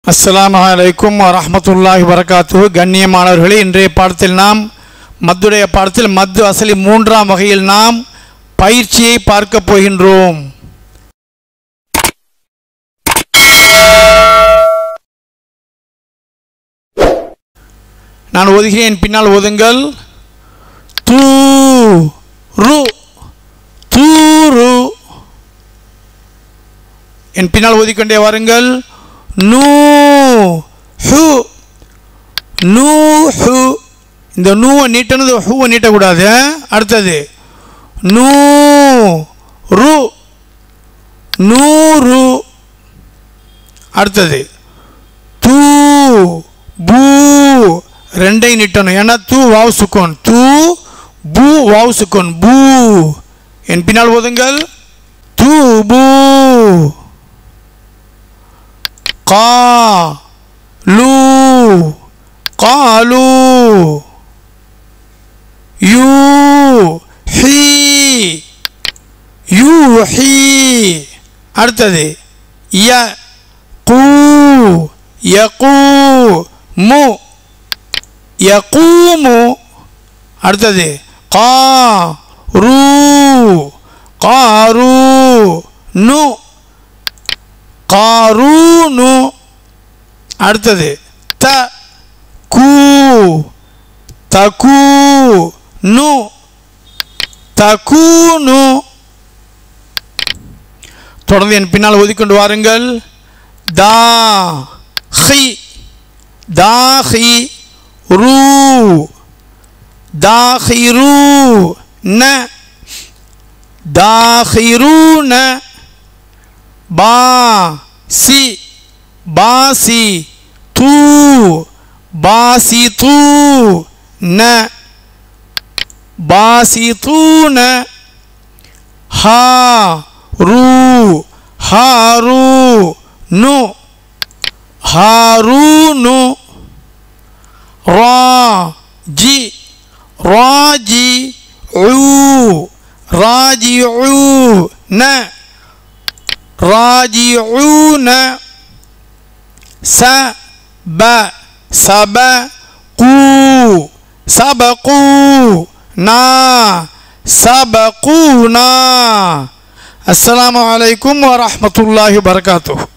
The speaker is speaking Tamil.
அஸ்ஸலாமு அலைக்கும் வரஹ்மத்துல்லாஹி வரகாத்து கண்ணியமானவர்களே இன்றைய பாடத்தில் நாம் மத்துடைய பாடத்தில் மத்து அசலி மூன்றாம் வகையில் நாம் பயிற்சியை பார்க்க போகின்றோம் நான் ஓதுகிறேன் பின்னால் ஓதுங்கள் தூ ரு தூரு என் பின்னால் ஓதிக்கொண்டே வாருங்கள் நூ ஹு நூ ஹு இந்த நூவை நீட்டனது ஹூவை நீட்டக்கூடாது ஆ? அடுத்தது நூ ரு நூறு அடுத்தது தூ பூ ரெண்டையும் நீட்டணும் ஏன்னா தூ வாவு சுக்கோன் தூ பூ வாவு சுக்கோன் பூ என் பின்னால் ஓதுங்கள் தூ பூ கா லூ காலு யூ ஹீ யூ ஹீ அடுத்தது ய கூ யகூ மு யகூமு அடுத்தது கா ரூ காரு நு காரூனு அடுத்தது த கூ தகு நு தகுனு தொடர்ந்து என் பின்னால் ஒதுக்கொண்டு வாருங்கள் தா ஹி தாஹி ரூ தாஹிரு ந தாஹிரூன பா சி பாசி தூ பாசி தூ ந பாசி தூன ஹா ரூ ஹாரு நு ஹாரூனு ரா ஜி ராஜி ஊ ராஜி ஊ ந راجعون سب سبقوا سبقوا نا سبقونا السلام عليكم ورحمة الله وبركاته